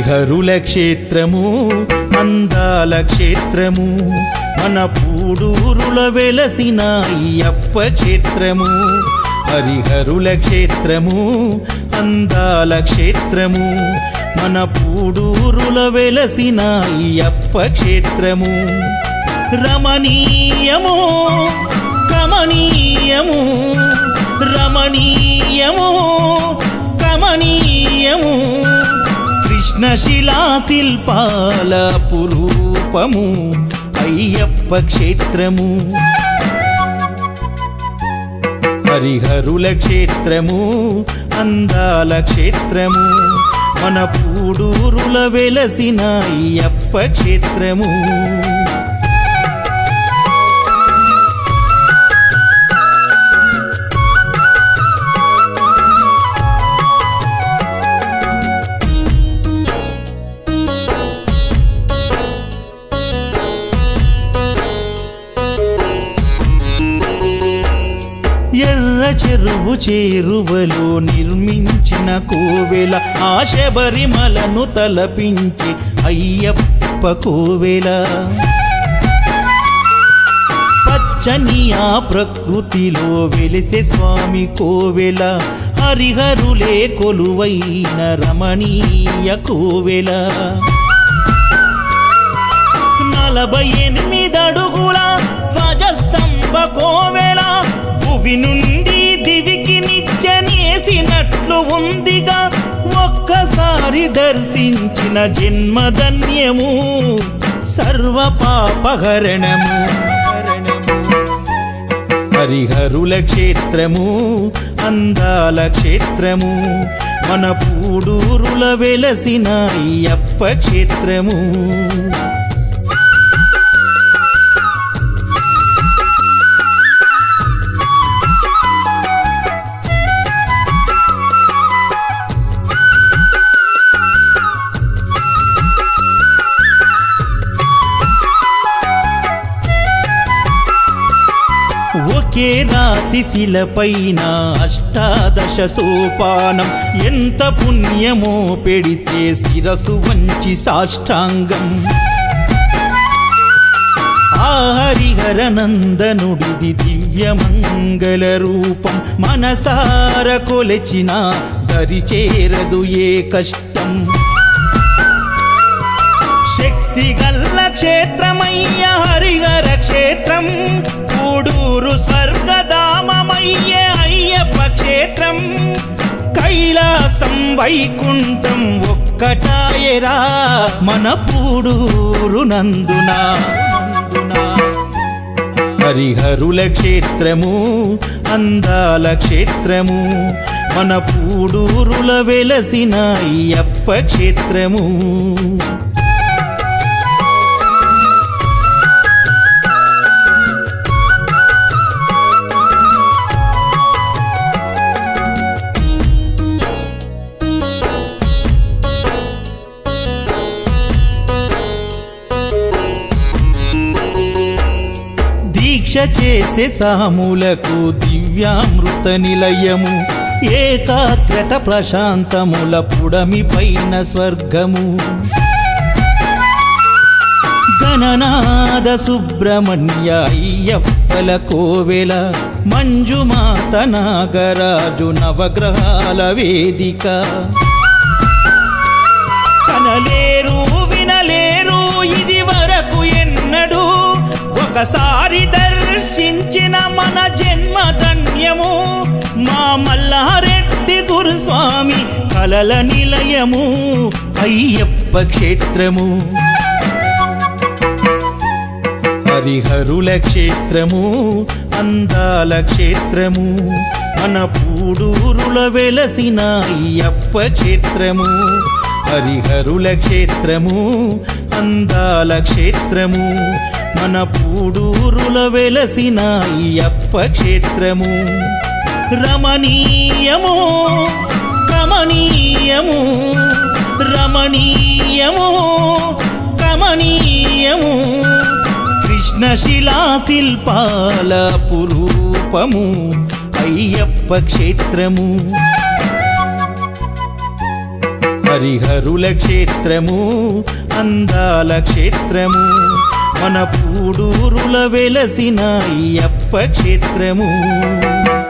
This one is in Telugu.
హరిహరుల క్షేత్రము అందాల క్షేత్రము మన పూడూరుల వెలసిన అయ్యప్ప క్షేత్రము హరిహరుల క్షేత్రము అందాల క్షేత్రము మన పూడూరుల వెలసిన అయ్యప్ప క్షేత్రము రమణీయము కమనీయము రమణీయము కమనీయము కృష్ణశిలా శిల్పాల పురూపము అయ్యప్ప క్షేత్రము హరిహరుల క్షేత్రము అందాల క్షేత్రము మన పూడూరుల వెలసిన అయ్యప్ప క్షేత్రము ఎర్ర చెరువు చేరువలో నిర్మించిన కోవెల ఆ శబరిమలను తలపించి అయ్యప్ప కోవెల పచ్చని ఆ ప్రకృతిలో వెలిసే స్వామి కోవెల హరిహరులే కొలువైన రమణీయ కోవెల నలభై ఎనిమిది అడుగుల ధ్వజస్తంభ కోవెల భువి నుండి దివికి నిత్యనేసినట్లు ఉందిగా ఒక్కసారి దర్శించిన జన్మధన్యము సర్వ పాపహరణము హరిహరుల క్షేత్రము అందాల క్షేత్రము మన పూడూరుల వెలసిన అయ్యప్ప క్షేత్రము ఒకే రాతి శిలపైన అష్టాదశ సోపానం ఎంత పుణ్యమో పెడితే శిరసు వంచి సాష్టాంగం ఆ హరిహర నందనుడిది దివ్యమంగళ రూపం మనసార కొలచిన దరి చేరదు ఏ కష్టం శక్తి గల్ల క్షేత్రమయ్య హరిహర క్షేత్రం కూడూరు స్వర్గధామమయ్యే అయ్యప్ప క్షేత్రం కైలాసం వైకుంఠం ఒక్కటాయరా మన పూడూరు నందున హరిహరుల క్షేత్రము అందాల క్షేత్రము మన పూడూరుల వెలసిన అయ్యప్ప క్షేత్రము దీక్ష చేసే సాములకు దివ్యామృత నిలయము ఏకాగ్రత ప్రశాంతముల పుడమి పైన స్వర్గము గణనాద సుబ్రహ్మణ్య అయ్యప్పల కోవెల మంజుమాత నాగరాజు నవగ్రహాల వేదిక కనలేరు వినలేరు ఇది వరకు ఎన్నడు ఒకసారి దర్శించిన మన జన్మ ధన్యము మా మల్లారెడ్డి గురుస్వామి కలల నిలయము అయ్యప్ప క్షేత్రము హరిహరుల క్షేత్రము అందాల క్షేత్రము మన పూడూరుల వెలసిన అయ్యప్ప క్షేత్రము హరిహరుల క్షేత్రము అందాల క్షేత్రము మన పూడూరుల వెలసిన అయ్యప్ప క్షేత్రము రమణీయము కమనీయము రమణీయము కమనీయము కృష్ణశిలా శిల్పాల పురూపము అయ్యప్ప క్షేత్రము హరిహరుల క్షేత్రము అందాల క్షేత్రము మన పూడూరుల వెలసిన అయ్యప్ప క్షేత్రము